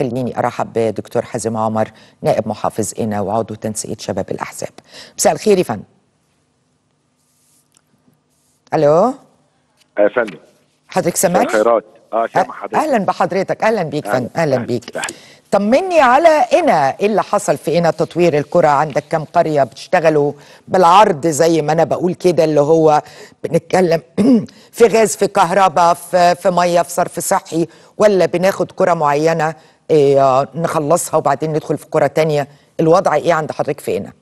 خليني ارحب بدكتور حازم عمر نائب محافظ قنا وعضو تنسيق شباب الاحزاب مساء الخير يا فندم الو يا فندم حضرتك سامعني خيرات اه سامع حضرتك اهلا بحضرتك اهلا بيك أهلاً، فندم اهلا أهلاً، بيك أهلاً. طمني على قنا ايه اللي حصل في قنا تطوير الكرة عندك كم قرية بتشتغلوا بالعرض زي ما انا بقول كده اللي هو بنتكلم في غاز في كهرباء في, في مية في صرف صحي ولا بناخد كرة معينة إيه نخلصها وبعدين ندخل في كرة تانية الوضع ايه عند حضرتك في قنا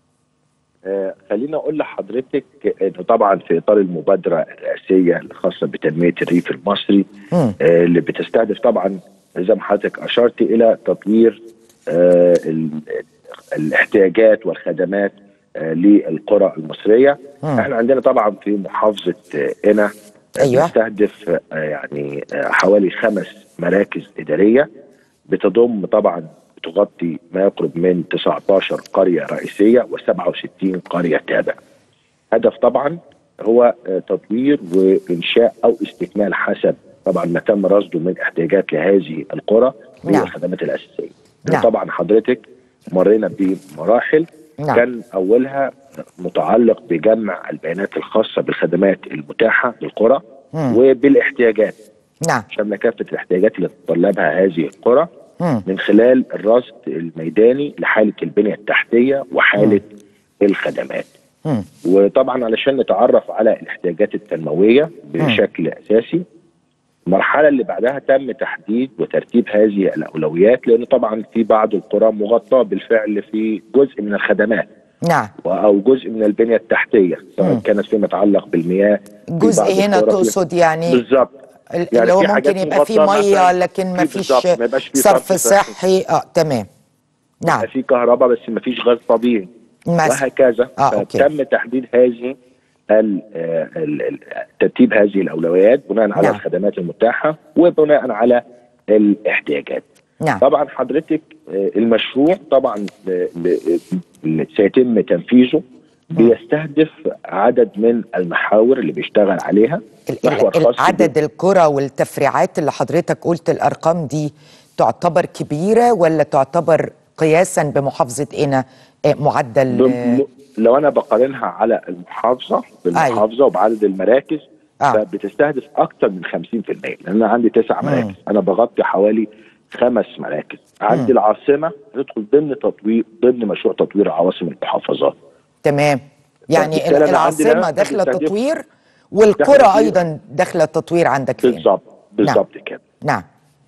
آه خليني اقول لحضرتك انه طبعا في اطار المبادره الرئاسيه الخاصه بتنميه الريف المصري مم. آه اللي بتستهدف طبعا زي ما حضرتك اشرت الى تطوير آه ال- الاحتياجات والخدمات آه للقرى المصريه مم. احنا عندنا طبعا في محافظه آه، قنا آه، أيوة. بنستهدف آه، يعني آه، حوالي خمس مراكز اداريه بتضم طبعا تغطي ما يقرب من 19 قريه رئيسيه و67 قريه تابع. هدف طبعا هو آه، تطوير وانشاء او استكمال حسب طبعا ما تم رصده من احتياجات لهذه القرى نعم. والخدمات الاساسيه. نعم. طبعا حضرتك مرينا بمراحل نعم. كان اولها متعلق بجمع البيانات الخاصه بالخدمات المتاحه للقرى مم. وبالاحتياجات نعم شامله كافه الاحتياجات اللي تتطلبها هذه القرى مم. من خلال الرصد الميداني لحاله البنيه التحتيه وحاله الخدمات. مم. وطبعا علشان نتعرف على الاحتياجات التنمويه بشكل اساسي المرحله اللي بعدها تم تحديد وترتيب هذه الاولويات لان طبعا في بعض القرى مغطاه بالفعل في جزء من الخدمات نعم او جزء من البنيه التحتيه سواء مم. كانت فيما يتعلق بالمياه في جزء بعض هنا القرى في- تقصد يعني بالظبط ال- يعني اللي هو في ممكن حاجات يبقى فيه مغطاة ميه مثلاً لكن في ما فيش بالظبط، ما يبقاش فيه صرف صرف صحي. صحي اه تمام نعم يبقى في كهرباء بس ما فيش غاز طبيعي مثلا وهكذا آه، أوكي. فتم تحديد هذه ال- آه، ال- ال- ترتيب هذه الاولويات بناء على نعم. الخدمات المتاحه وبناء على الاحتياجات نعم طبعا حضرتك آه، المشروع طبعا ل- ل- اللي سيتم تنفيذه بيستهدف عدد من المحاور اللي بيشتغل عليها ال- محور ال- خاص عدد القرى والتفريعات اللي حضرتك قلت الارقام دي تعتبر كبيره ولا تعتبر قياسا بمحافظه قنا آه، معدل ب- آه، م- لو انا بقارنها على المحافظه بالمحافظه وبعدد المراكز آه. فبتستهدف اكثر من 50% لان انا عندي تسع مم. مراكز انا بغطي حوالي خمس مراكز عندي العاصمه هتدخل ضمن تطوير ضمن مشروع تطوير عواصم المحافظات تمام يعني فبالتالي ال- أنا عندي العاصمه ده داخله بيستهدف- تطوير والقرى تطوير. ايضا داخله تطوير عندك فين بالظبط بالظبط كده نعم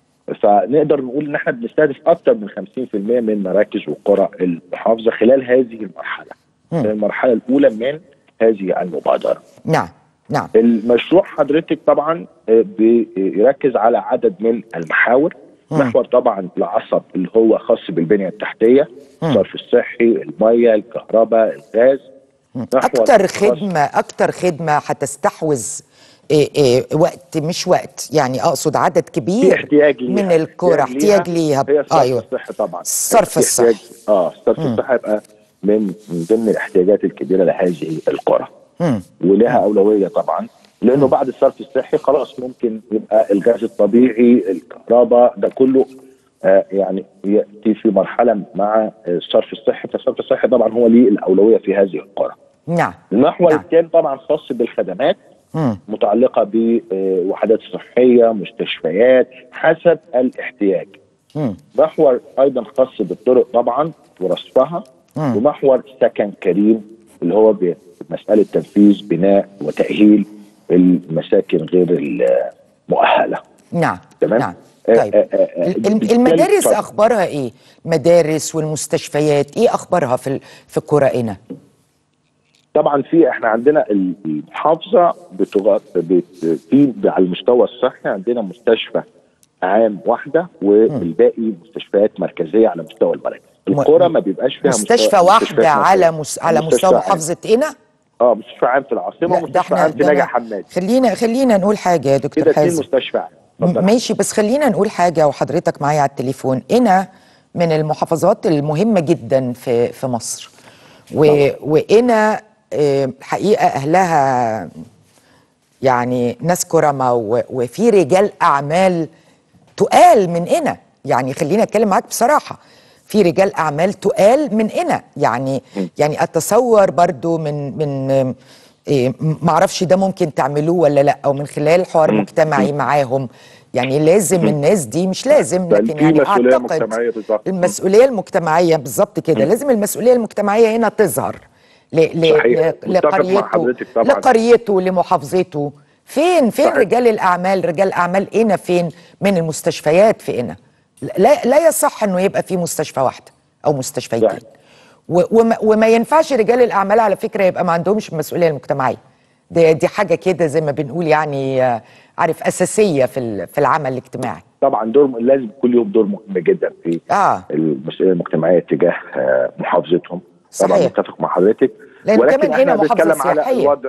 فنقدر نقول ان احنا بنستهدف اكثر من 50% من مراكز وقرى المحافظه خلال هذه المرحله مم. المرحله الاولى من هذه المبادره نعم نعم المشروع حضرتك طبعا آه، بيركز على عدد من المحاور مم. محور طبعا العصب اللي هو خاص بالبنيه التحتيه مم. الصرف الصحي الميه الكهرباء الغاز محور اكتر خاص- خدمه اكتر خدمه هتستحوذ إيه إيه وقت مش وقت يعني اقصد عدد في كبير احتياج من ليها. الكرة احتياج ليها هي الصرف ايوه الصحي طبعا الصرف في احتياج- الصحي. اه الصرف مم. الصحي هيبقى من من ضمن الاحتياجات الكبيره لهذه القرى مم. ولها اولويه طبعا لانه بعد الصرف الصحي خلاص ممكن يبقى الغاز الطبيعي الكهرباء ده كله آه يعني ياتي في مرحله مع الصرف الصحي فالصرف الصحي طبعا هو ليه الاولويه في هذه القرى. نعم المحور نعم. الثاني طبعا خاص بالخدمات مم. متعلقه بوحدات صحيه مستشفيات حسب الاحتياج. مم. محور ايضا خاص بالطرق طبعا ورصفها مم. ومحور سكن كريم اللي هو بمساله تنفيذ بناء وتاهيل المساكن غير المؤهله نعم تمام نعم آه، طيب آه، آه، ال- بالتالي- المدارس اتفضل. اخبارها ايه المدارس والمستشفيات ايه اخبارها في ال- في القرى هنا طبعا في احنا عندنا المحافظه بتغطي بت- في على المستوى الصحي عندنا مستشفى عام واحده والباقي مستشفيات مركزيه على مستوى المراكز القرى ما بيبقاش فيها مستشفى مستوى- واحده مستشفيات على مركزية. مس... على مستشفى مستوى عام. محافظه هنا اه مستشفى عام في العاصمه لا ده ومستشفى احنا عام في ده نجع أنا- حماد خلينا خلينا نقول حاجه يا دكتور كده اثنين حازم مستشفى عام اتفضل. م- ماشي بس خلينا نقول حاجة وحضرتك معايا على التليفون هنا من المحافظات المهمة جدا في في مصر و وهنا آه، حقيقة أهلها يعني ناس كرمة و- وفي رجال أعمال تقال من هنا يعني خليني اتكلم معاك بصراحه في رجال اعمال تقال من هنا يعني يعني اتصور برضو من من إيه ما اعرفش ده ممكن تعملوه ولا لا او من خلال حوار مجتمعي معاهم يعني لازم الناس دي مش لازم بل لكن في يعني مسؤولية اعتقد مجتمعية بالظبط. المسؤوليه المجتمعيه بالظبط كده لازم المسؤوليه المجتمعيه هنا تظهر ل ل صحيح. ل متفق مع لقريته حضرتك طبعاً. لقريته لمحافظته فين فين صحيح. رجال الاعمال رجال اعمال هنا فين من المستشفيات في هنا لا لا يصح انه يبقى في مستشفى واحده او مستشفيتين صحيح. و- وما, وما ينفعش رجال الاعمال على فكره يبقى ما عندهمش المسؤوليه المجتمعيه دي, دي حاجه كده زي ما بنقول يعني آه، عارف اساسيه في ال- في العمل الاجتماعي طبعا دور لازم كل يوم دور مهم جدا في اه المسؤوليه المجتمعيه تجاه آه، محافظتهم طبعا صحيح. متفق مع حضرتك لأن كمان هنا احنا محافظة بنتكلم على سياحية. الوضع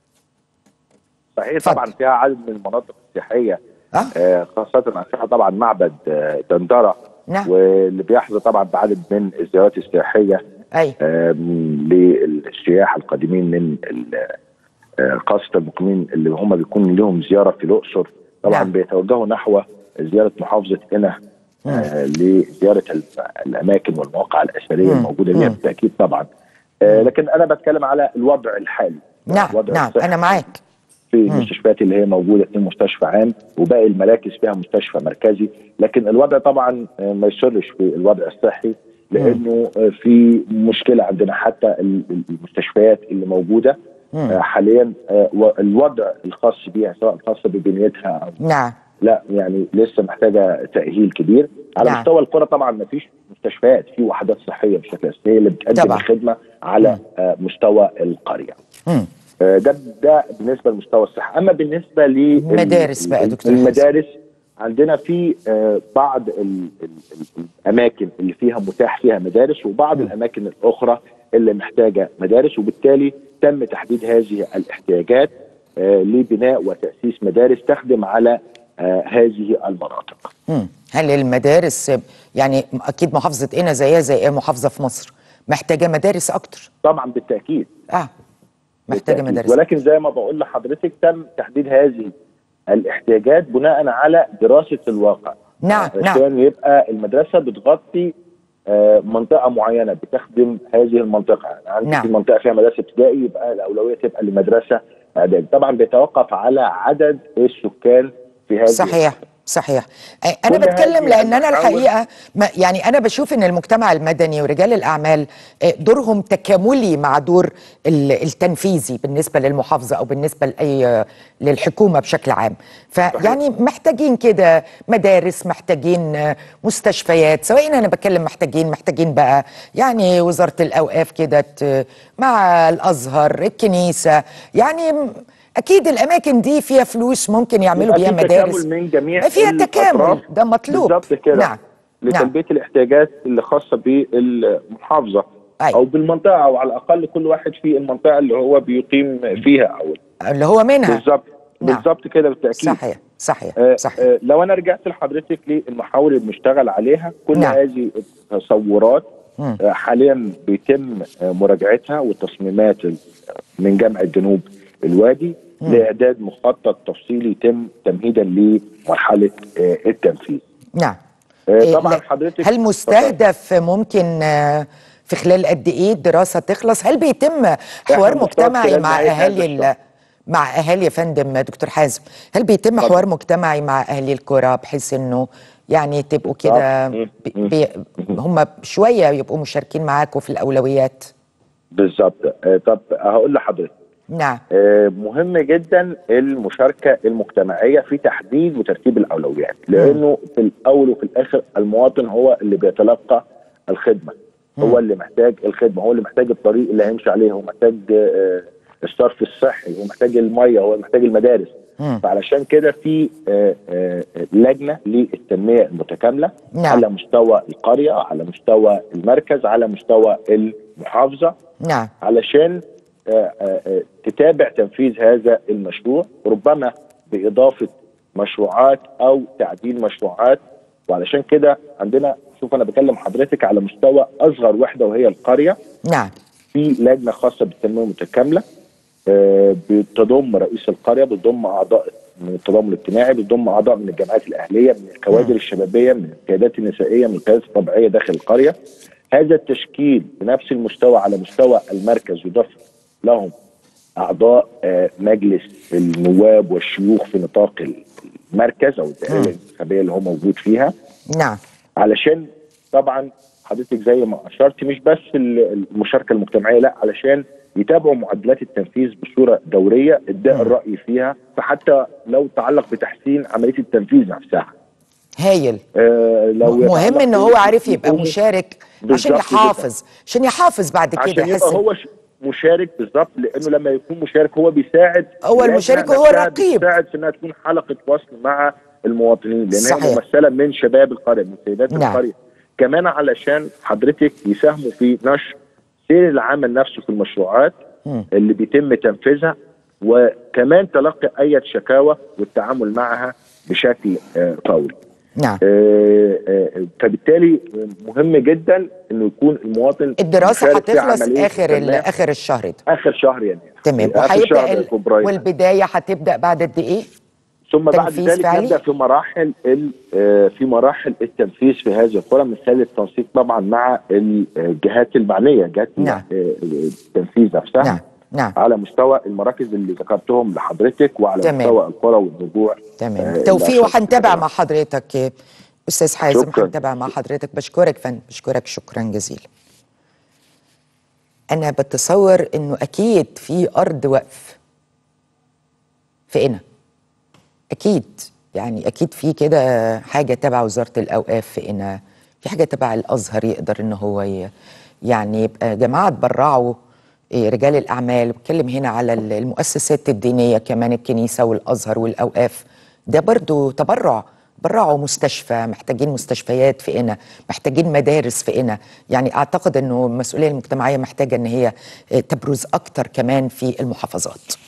صحيح اتفضل. طبعا فيها عدد من المناطق السياحيه آه. آه، خاصه فيها طبعا معبد آه، دندره نعم. واللي بيحظى طبعا بعدد من الزيارات السياحيه اي آم، للسياح القادمين من ال- آه، خاصة المقيمين اللي هم بيكون لهم زيارة في الأقصر طبعا نعم. بيتوجهوا نحو زيارة محافظة قنا آه، لزيارة ال- الأماكن والمواقع الأثرية الموجودة بها بالتأكيد طبعا آه، لكن أنا بتكلم على الوضع الحالي نعم الوضع نعم الصحي انا معاك في المستشفيات اللي هي موجوده في مستشفى عام وباقي المراكز فيها مستشفى مركزي لكن الوضع طبعا آه، ما يسرش في الوضع الصحي لانه آه، في مشكله عندنا حتى ال- ال- المستشفيات اللي موجوده آه، حاليا آه، و- الوضع الخاص بيها سواء الخاصه ببنيتها او نعم لا يعني لسه محتاجه تاهيل كبير على نعم. مستوى القرى طبعا ما فيش مستشفيات في وحدات صحيه بشكل اساسي هي اللي بتقدم طبعا. الخدمه على آه، مستوى القريه مم. آه، ده ده بالنسبه لمستوى الصحه اما بالنسبه المدارس بقى يا دكتور حازم. المدارس عندنا في آه، بعض ال- ال- ال- الاماكن اللي فيها متاح فيها مدارس وبعض الاماكن الاخرى اللي محتاجه مدارس وبالتالي تم تحديد هذه الاحتياجات آه، لبناء وتاسيس مدارس تخدم على آه، هذه المناطق مم. هل المدارس يعني اكيد محافظه قنا زيها زي اي محافظه في مصر محتاجه مدارس اكتر طبعا بالتاكيد اه محتاجه بالتأكيد. مدارس ولكن زي ما بقول لحضرتك تم تحديد هذه الاحتياجات بناء على دراسه الواقع نعم، عشان يبقى المدرسه بتغطي آه، منطقه معينه بتخدم هذه المنطقه يعني عندي نعم. في منطقه فيها مدرسه ابتدائي يبقى الاولويه تبقى لمدرسه اعدادي طبعا بيتوقف على عدد السكان في هذه صحيح صحيح أي- انا كل بتكلم هذه لان انا المحاور- الحقيقه ما يعني انا بشوف ان المجتمع المدني ورجال الاعمال آه، دورهم تكاملي مع دور ال- التنفيذي بالنسبه للمحافظه او بالنسبه لاي آه، للحكومه بشكل عام فيعني محتاجين كده مدارس محتاجين آه، مستشفيات سواء انا بتكلم محتاجين محتاجين بقى يعني وزاره الاوقاف كده ت- مع الازهر الكنيسه يعني م- اكيد الاماكن دي فيها فلوس ممكن يعملوا يبقى بيها في مدارس تكامل من جميع ما فيها الأطراف. تكامل ده مطلوب بالظبط كده نعم نعم لتلبيه الاحتياجات اللي خاصه بالمحافظه أيوة. او بالمنطقه او على الاقل كل واحد في المنطقه اللي هو بيقيم فيها او اللي هو منها بالظبط نعم. بالظبط كده بالتاكيد صحيح صحيح آه صحيح آه لو انا رجعت لحضرتك للمحاور اللي بنشتغل عليها كل نعم. هذه التصورات مم. آه حاليا بيتم آه مراجعتها والتصميمات ال- من جامعه جنوب الوادي لاعداد مخطط تفصيلي يتم تمهيدا لمرحله آه التنفيذ نعم آه إيه، طبعا لا، حضرتك هل مستهدف ممكن آه، في خلال قد ايه الدراسه تخلص هل بيتم حوار بنختار مجتمعي خلال مع نهاية هذا اهالي ال- الشهر. مع اهالي يا فندم دكتور حازم هل بيتم اتفضل. حوار مجتمعي مع اهالي القرى بحيث انه يعني تبقوا كده مم. بي بي هم شويه يبقوا مشاركين معاكم في الاولويات بالظبط آه طب هقول لحضرتك نعم آه، مهم جدا المشاركه المجتمعيه في تحديد وترتيب الاولويات لانه في الاول وفي الاخر المواطن هو اللي بيتلقى الخدمه هو اللي محتاج الخدمه هو اللي محتاج الطريق اللي هيمشي عليه هو محتاج آه، الصرف الصحي هو محتاج الميه هو محتاج المدارس مم. فعلشان كده في آه، آه، لجنه للتنميه المتكامله نعم. على مستوى القريه على مستوى المركز على مستوى المحافظه نعم علشان آه، آه، آه، تتابع تنفيذ هذا المشروع ربما بإضافة مشروعات أو تعديل مشروعات وعلشان كده عندنا شوف أنا بكلم حضرتك على مستوى أصغر وحدة وهي القرية نعم في لجنة خاصة بالتنمية المتكاملة آه، بتضم رئيس القرية بتضم أعضاء من التضامن الاجتماعي بتضم اعضاء من الجمعيات الاهليه من الكوادر الشبابيه من القيادات النسائيه من القيادات الطبيعيه داخل القريه هذا التشكيل بنفس المستوى على مستوى المركز يضاف لهم اعضاء آه، مجلس النواب والشيوخ في نطاق المركز او الدائره مم. الانتخابيه اللي هو موجود فيها نعم علشان طبعا حضرتك زي ما اشرت مش بس ال- المشاركه المجتمعيه لا علشان يتابعوا معدلات التنفيذ بصوره دوريه ابداء مم. الراي فيها فحتى لو تعلق بتحسين عمليه التنفيذ نفسها هايل آه لو مهم يتعلق ان هو عارف يبقى بحقوقه مشارك عشان بالظبط يحافظ عشان يحافظ بعد كده عشان يحس يبقى هو ش- مشارك بالظبط لانه لما يكون مشارك هو بيساعد هو اللجنة المشارك وهو نفسها الرقيب. بتساعد في انها تكون حلقه وصل مع المواطنين لان صحيح. هي ممثله من شباب القريه من سيدات نعم. القريه كمان علشان حضرتك يساهموا في نشر سير العمل نفسه في المشروعات مم. اللي بيتم تنفيذها وكمان تلقي اي شكاوى والتعامل معها بشكل آه، فوري نعم آه، آه، فبالتالي مهم جدا انه يكون المواطن الدراسه مشارك في هتخلص عملية اخر ال- التنمية. اخر الشهر ده اخر شهر يناير تمام آخر وهيبدا شهر ال... فبراير والبدايه هتبدا بعد قد ايه؟ ثم بعد تنفيذ ذلك فعلي؟ نبدا في مراحل ال- آه، في مراحل التنفيذ في هذه القرى من خلال التنسيق طبعا مع الجهات المعنيه جهات نعم. آه، التنفيذ نفسها نعم نعم على مستوى المراكز اللي ذكرتهم لحضرتك وعلى تمام. مستوى القرى والرجوع تمام آه، توفيق اللي وهنتابع أشرت مع حضرتك استاذ حازم شكراً. هنتابع مع حضرتك بشكرك فن بشكرك شكرا جزيلا انا بتصور انه اكيد في ارض وقف في قنا اكيد يعني اكيد في كده حاجه تبع وزاره الاوقاف في قنا في حاجه تبع الازهر يقدر ان هو ي- يعني يبقى جماعه تبرعوا إيه، رجال الاعمال بتكلم هنا على ال- المؤسسات الدينيه كمان الكنيسه والازهر والاوقاف ده برضو تبرع برعوا مستشفى محتاجين مستشفيات في قنا محتاجين مدارس في قنا يعني اعتقد انه المسؤوليه المجتمعيه محتاجه ان هي آه، تبرز اكتر كمان في المحافظات